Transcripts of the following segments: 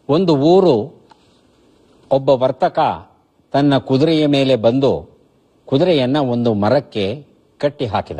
ಒಂದು ಊರು ಒಬ್ಬ ವರ್ತಕ ತನ್ನ ಕುದುರೆಯ ಮೇಲೆ ಬಂದು ಕುದುರೆಯನ್ನ ಒಂದು ಮರಕ್ಕೆ ಕಟ್ಟಿ ಹಾಕಿದ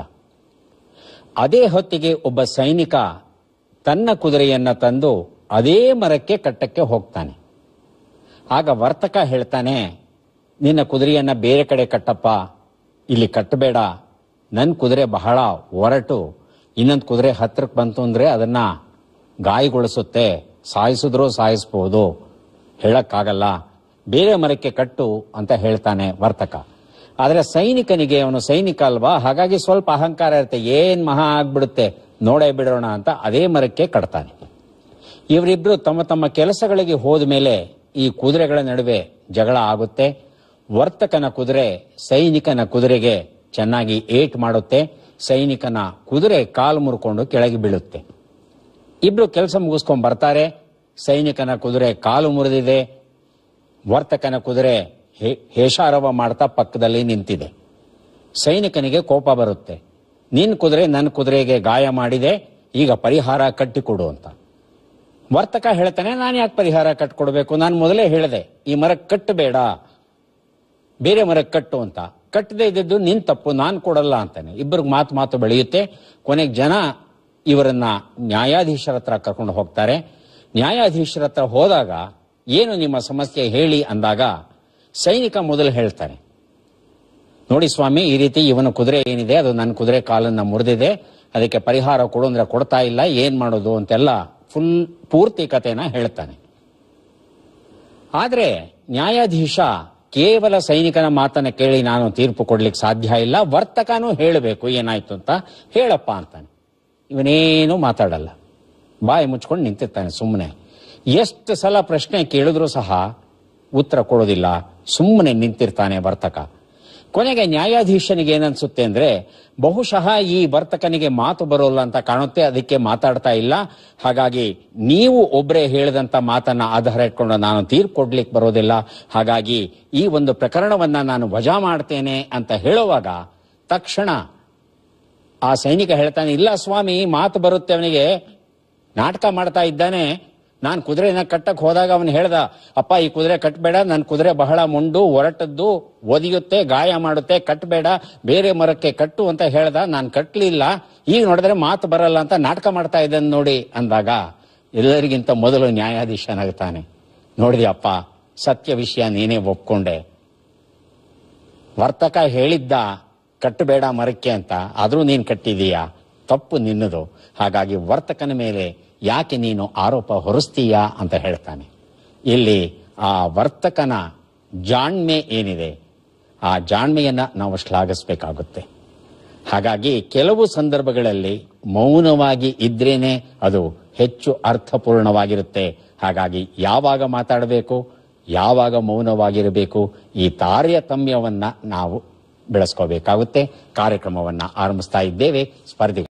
ಅದೇ ಹೊತ್ತಿಗೆ ಒಬ್ಬ ಸೈನಿಕ ತನ್ನ ಕುದುರೆಯನ್ನ ತಂದು ಅದೇ ಮರಕ್ಕೆ ಕಟ್ಟಕ್ಕೆ ಹೋಗ್ತಾನೆ ಆಗ ವರ್ತಕ ಹೇಳ್ತಾನೆ ನಿನ್ನ ಕುದುರೆಯನ್ನ ಬೇರೆ ಕಡೆ ಕಟ್ಟಪ್ಪ ಇಲ್ಲಿ ಕಟ್ಟಬೇಡ ನನ್ನ ಕುದುರೆ ಬಹಳ ಒರಟು ಇನ್ನೊಂದು ಕುದುರೆ ಹತ್ರಕ್ಕೆ ಬಂತು ಅಂದ್ರೆ ಅದನ್ನ ಗಾಯಗೊಳಿಸುತ್ತೆ ಸಾಯಿಸಿದ್ರೂ ಸಾಯಿಸಬಹುದು ಹೇಳಕ್ಕಾಗಲ್ಲ ಬೇರೆ ಮರಕ್ಕೆ ಕಟ್ಟು ಅಂತ ಹೇಳ್ತಾನೆ ವರ್ತಕ ಆದ್ರೆ ಸೈನಿಕನಿಗೆ ಅವನು ಸೈನಿಕ ಅಲ್ವಾ ಹಾಗಾಗಿ ಸ್ವಲ್ಪ ಅಹಂಕಾರ ಇರುತ್ತೆ ಏನ್ ಮಹಾ ಆಗ್ಬಿಡುತ್ತೆ ನೋಡೇ ಬಿಡೋಣ ಅಂತ ಅದೇ ಮರಕ್ಕೆ ಕಟ್ತಾನೆ ಇವರಿಬ್ರು ತಮ್ಮ ತಮ್ಮ ಕೆಲಸಗಳಿಗೆ ಹೋದ ಮೇಲೆ ಈ ಕುದುರೆಗಳ ನಡುವೆ ಜಗಳ ಆಗುತ್ತೆ ವರ್ತಕನ ಕುದುರೆ ಸೈನಿಕನ ಕುದುರೆಗೆ ಚೆನ್ನಾಗಿ ಏಟ್ ಮಾಡುತ್ತೆ ಸೈನಿಕನ ಕುದುರೆ ಕಾಲು ಮುರ್ಕೊಂಡು ಕೆಳಗೆ ಬೀಳುತ್ತೆ ಇಬ್ರು ಕೆಲಸ ಮುಗಿಸ್ಕೊಂಡ್ ಬರ್ತಾರೆ ಸೈನಿಕನ ಕುದುರೆ ಕಾಲು ಮುರಿದಿದೆ ವರ್ತಕನ ಕುದುರೆ ಹೇ- ಹೇಷಾರವ ಮಾಡ್ತಾ ಪಕ್ಕದಲ್ಲಿ ನಿಂತಿದೆ ಸೈನಿಕನಿಗೆ ಕೋಪ ಬರುತ್ತೆ ನಿನ್ ಕುದುರೆ ನನ್ನ ಕುದುರೆಗೆ ಗಾಯ ಮಾಡಿದೆ ಈಗ ಪರಿಹಾರ ಕಟ್ಟಿಕೊಡು ಅಂತ ವರ್ತಕ ಹೇಳ್ತಾನೆ ನಾನು ಯಾಕೆ ಪರಿಹಾರ ಕಟ್ಕೊಡ್ಬೇಕು ನಾನು ಮೊದಲೇ ಹೇಳಿದೆ ಈ ಮರಕ್ಕೆ ಕಟ್ಟಬೇಡ ಬೇರೆ ಮರಕ್ಕೆ ಕಟ್ಟು ಅಂತ ಕಟ್ಟದೇ ಇದ್ದದ್ದು ನಿನ್ ತಪ್ಪು ನಾನು ಕೊಡಲ್ಲ ಅಂತಾನೆ ಇಬ್ಬರಿಗೆ ಮಾತು ಮಾತು ಬೆಳೆಯುತ್ತೆ ಕೊನೆಗೆ ಜನ ಇವರನ್ನ ನ್ಯಾಯಾಧೀಶರ ಹತ್ರ ಕರ್ಕೊಂಡು ಹೋಗ್ತಾರೆ ನ್ಯಾಯಾಧೀಶರ ಹತ್ರ ಹೋದಾಗ ಏನು ನಿಮ್ಮ ಸಮಸ್ಯೆ ಹೇಳಿ ಅಂದಾಗ ಸೈನಿಕ ಮೊದಲು ಹೇಳ್ತಾನೆ ನೋಡಿ ಸ್ವಾಮಿ ಈ ರೀತಿ ಇವನ ಕುದುರೆ ಏನಿದೆ ಅದು ನನ್ನ ಕುದುರೆ ಕಾಲನ್ನ ಮುರಿದಿದೆ ಅದಕ್ಕೆ ಪರಿಹಾರ ಕೊಡು ಅಂದ್ರೆ ಕೊಡ್ತಾ ಇಲ್ಲ ಏನ್ ಮಾಡೋದು ಅಂತೆಲ್ಲ ಫುಲ್ ಪೂರ್ತಿ ಕಥೆನ ಹೇಳ್ತಾನೆ ಆದ್ರೆ ನ್ಯಾಯಾಧೀಶ ಕೇವಲ ಸೈನಿಕನ ಮಾತನ್ನ ಕೇಳಿ ನಾನು ತೀರ್ಪು ಕೊಡ್ಲಿಕ್ಕೆ ಸಾಧ್ಯ ಇಲ್ಲ ವರ್ತಕನೂ ಹೇಳಬೇಕು ಏನಾಯ್ತು ಅಂತ ಹೇಳಪ್ಪ ಅಂತಾನೆ ಇವನೇನು ಮಾತಾಡಲ್ಲ ಬಾಯಿ ಮುಚ್ಕೊಂಡು ನಿಂತಿರ್ತಾನೆ ಸುಮ್ಮನೆ ಎಷ್ಟು ಸಲ ಪ್ರಶ್ನೆ ಕೇಳಿದ್ರು ಸಹ ಉತ್ತರ ಕೊಡೋದಿಲ್ಲ ಸುಮ್ಮನೆ ನಿಂತಿರ್ತಾನೆ ವರ್ತಕ ಕೊನೆಗೆ ನ್ಯಾಯಾಧೀಶನಿಗೆ ಏನನ್ಸುತ್ತೆ ಅಂದ್ರೆ ಬಹುಶಃ ಈ ವರ್ತಕನಿಗೆ ಮಾತು ಬರೋಲ್ಲ ಅಂತ ಕಾಣುತ್ತೆ ಅದಕ್ಕೆ ಮಾತಾಡ್ತಾ ಇಲ್ಲ ಹಾಗಾಗಿ ನೀವು ಒಬ್ಬರೇ ಹೇಳಿದಂತ ಮಾತನ್ನ ಆಧಾರ ಇಟ್ಕೊಂಡು ನಾನು ತೀರ್ಪು ಕೊಡ್ಲಿಕ್ಕೆ ಬರೋದಿಲ್ಲ ಹಾಗಾಗಿ ಈ ಒಂದು ಪ್ರಕರಣವನ್ನ ನಾನು ವಜಾ ಮಾಡ್ತೇನೆ ಅಂತ ಹೇಳುವಾಗ ತಕ್ಷಣ ಆ ಸೈನಿಕ ಹೇಳ್ತಾನೆ ಇಲ್ಲ ಸ್ವಾಮಿ ಮಾತು ಬರುತ್ತೆ ಅವನಿಗೆ ನಾಟಕ ಮಾಡ್ತಾ ಇದ್ದಾನೆ ನಾನು ಕುದುರೆನ ಕಟ್ಟಕ್ ಹೋದಾಗ ಅವನು ಹೇಳ್ದ ಅಪ್ಪ ಈ ಕುದುರೆ ಕಟ್ಟಬೇಡ ನನ್ನ ಕುದುರೆ ಬಹಳ ಮುಂಡು ಒರಟದ್ದು ಒದಿಯುತ್ತೆ ಗಾಯ ಮಾಡುತ್ತೆ ಕಟ್ಟಬೇಡ ಬೇರೆ ಮರಕ್ಕೆ ಕಟ್ಟು ಅಂತ ಹೇಳ್ದ ನಾನು ಕಟ್ಟಲಿಲ್ಲ ಈಗ ನೋಡಿದ್ರೆ ಮಾತು ಬರಲ್ಲ ಅಂತ ನಾಟಕ ಮಾಡ್ತಾ ಇದ್ದಾನೆ ನೋಡಿ ಅಂದಾಗ ಎಲ್ಲರಿಗಿಂತ ಮೊದಲು ನ್ಯಾಯಾಧೀಶನಾಗ್ತಾನೆ ನೋಡಿದ್ಯಪ್ಪ ಸತ್ಯ ವಿಷಯ ನೀನೇ ಒಪ್ಕೊಂಡೆ ವರ್ತಕ ಹೇಳಿದ್ದ ಕಟ್ಟಬೇಡ ಮರಕ್ಕೆ ಅಂತ ಆದ್ರೂ ನೀನ್ ಕಟ್ಟಿದೀಯಾ ತಪ್ಪು ನಿನ್ನದು ಹಾಗಾಗಿ ವರ್ತಕನ ಮೇಲೆ ಯಾಕೆ ನೀನು ಆರೋಪ ಹೊರಿಸ್ತೀಯಾ ಅಂತ ಹೇಳ್ತಾನೆ ಇಲ್ಲಿ ಆ ವರ್ತಕನ ಜಾಣ್ಮೆ ಏನಿದೆ ಆ ಜಾಣ್ಮೆಯನ್ನ ನಾವು ಶ್ಲಾಘಿಸಬೇಕಾಗುತ್ತೆ ಹಾಗಾಗಿ ಕೆಲವು ಸಂದರ್ಭಗಳಲ್ಲಿ ಮೌನವಾಗಿ ಇದ್ರೇನೆ ಅದು ಹೆಚ್ಚು ಅರ್ಥಪೂರ್ಣವಾಗಿರುತ್ತೆ ಹಾಗಾಗಿ ಯಾವಾಗ ಮಾತಾಡಬೇಕು ಯಾವಾಗ ಮೌನವಾಗಿರಬೇಕು ಈ ತಾರತಮ್ಯವನ್ನ ನಾವು ಬೆಳೆಸ್ಕೋಬೇಕಾಗುತ್ತೆ ಕಾರ್ಯಕ್ರಮವನ್ನ ಆರಂಭಿಸ್ತಾ ಇದ್ದೇವೆ ಸ್ಪರ್ಧೆ